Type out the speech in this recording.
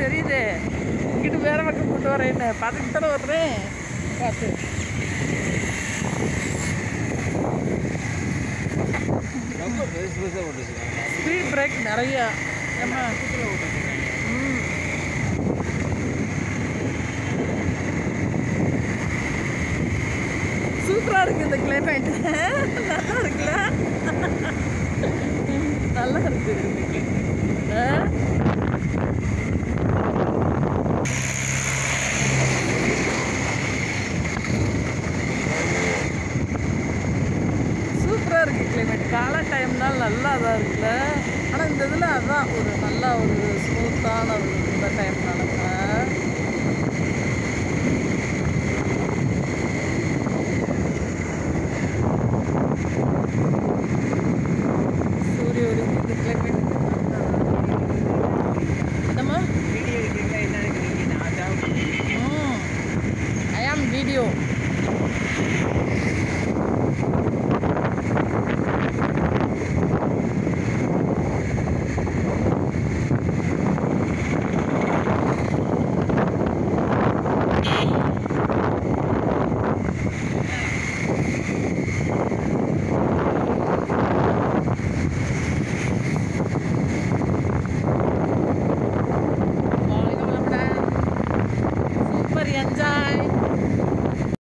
தெரியுது இங்கிட்டு வேற பக்கம் கொண்டு வரேன்னு பார்த்துக்கிட்டு தானே வர்றேன் பார்த்து ரொம்ப பெருசு பெருசாக போட்டு வச்சுருக்காங்க ஸ்பீட் பிரேக் நிறையா ஏமா ம் சூப்பராக இருக்கு இந்த கிளைமேட் நல்லா இருக்குல்ல நல்லா இருக்கு ஆ? சூப்பராக இருக்கு கிளைமேட் காலை டைம்னால் நல்லா தான் இருக்குல்ல ஆனால் இந்த இதில் அதான் ஒரு நல்ல ஒரு ஸ்மூத்தான ஒரு இந்த டைம்னால சூரிய ஒளி இந்த கிளைமேட் என்னம்மா வீடியோ எடுக்கிறீங்களா என்ன எடுக்கிறீங்க நான் தான் ம் ஐ ஆம் வீடியோ வாழ்க வளமுடன் சூப்பர் என்ஜாய்